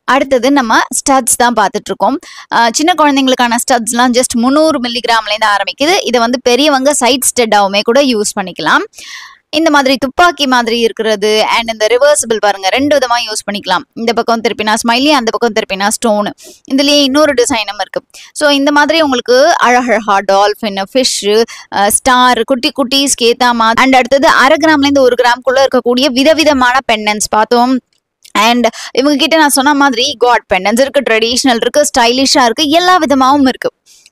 அடுத்தது நம்ம ஸ்டட்ஸ் தான் பார்த்துட்டு இருக்கோம் அஹ் சின்ன குழந்தைங்களுக்கான ஸ்டட்ஸ்லாம் ஜஸ்ட் முந்நூறு மில்லிகிராம்லேருந்து ஆரம்பிக்குது இதை வந்து பெரியவங்க சைட் ஸ்டெட்டாவுமே கூட யூஸ் பண்ணிக்கலாம் இந்த மாதிரி துப்பாக்கி மாதிரி இருக்கிறது அண்ட் இந்த ரிவர்சிபிள் பாருங்க ரெண்டு விதமா யூஸ் பண்ணிக்கலாம் இந்த பக்கம் திருப்பினா ஸ்மைலி அந்த பக்கம் திருப்பினா ஸ்டோனு இதுலயே இன்னொரு டிசைனும் இருக்கு ஸோ இந்த மாதிரி உங்களுக்கு அழகழகா டால்ஃபின் ஃபிஷ்ஷு ஸ்டார் குட்டி குட்டீஸ்க்கு ஏற்ற மாதிரி அண்ட் அடுத்தது அரை கிராம்லேருந்து ஒரு கிராம்குள்ள இருக்கக்கூடிய விதவிதமான பெண்டன்ஸ் பார்த்தோம் அண்ட் இவங்க கிட்ட நான் சொன்ன மாதிரி காட் பெண்டன்ஸ் இருக்கு ட்ரெடிஷ்னல் இருக்கு ஸ்டைலிஷா இருக்கு எல்லா விதமாவும் இருக்கு